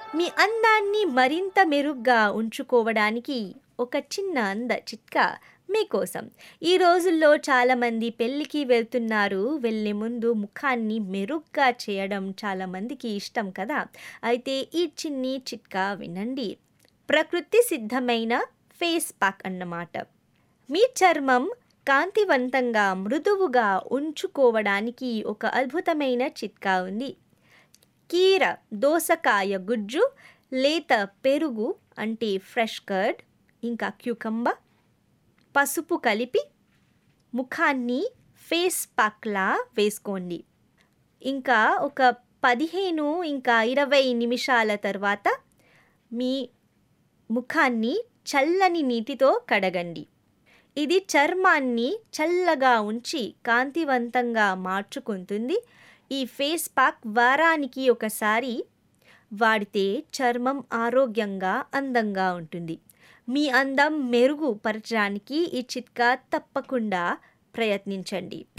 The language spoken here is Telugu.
మీ అందాన్ని మరింత మెరుగ్గా ఉంచుకోవడానికి ఒక చిన్న అంద చిట్కా మీకోసం ఈ రోజుల్లో చాలామంది పెళ్ళికి వెళ్తున్నారు వెళ్ళే ముందు ముఖాన్ని మెరుగ్గా చేయడం చాలామందికి ఇష్టం కదా అయితే ఈ చిన్ని చిట్కా వినండి ప్రకృతి సిద్ధమైన ఫేస్ ప్యాక్ అన్నమాట మీ చర్మం కాంతివంతంగా మృదువుగా ఉంచుకోవడానికి ఒక అద్భుతమైన చిట్కా ఉంది కీర దోసకాయ గుజ్జు లేత పెరుగు అంటే ఫ్రెష్ కర్డ్ ఇంకా క్యూకంబ పసుపు కలిపి ముఖాన్ని ఫేస్ ప్యాక్లా వేసుకోండి ఇంకా ఒక పదిహేను ఇంకా ఇరవై నిమిషాల తర్వాత మీ ముఖాన్ని చల్లని నీటితో కడగండి ఇది చర్మాన్ని చల్లగా ఉంచి కాంతివంతంగా మార్చుకుంటుంది ఈ ఫేస్ ప్యాక్ వారానికి ఒకసారి వాడితే చర్మం ఆరోగ్యంగా అందంగా ఉంటుంది మీ అందం మెరుగుపరచడానికి ఈ చిట్కా తప్పకుండా ప్రయత్నించండి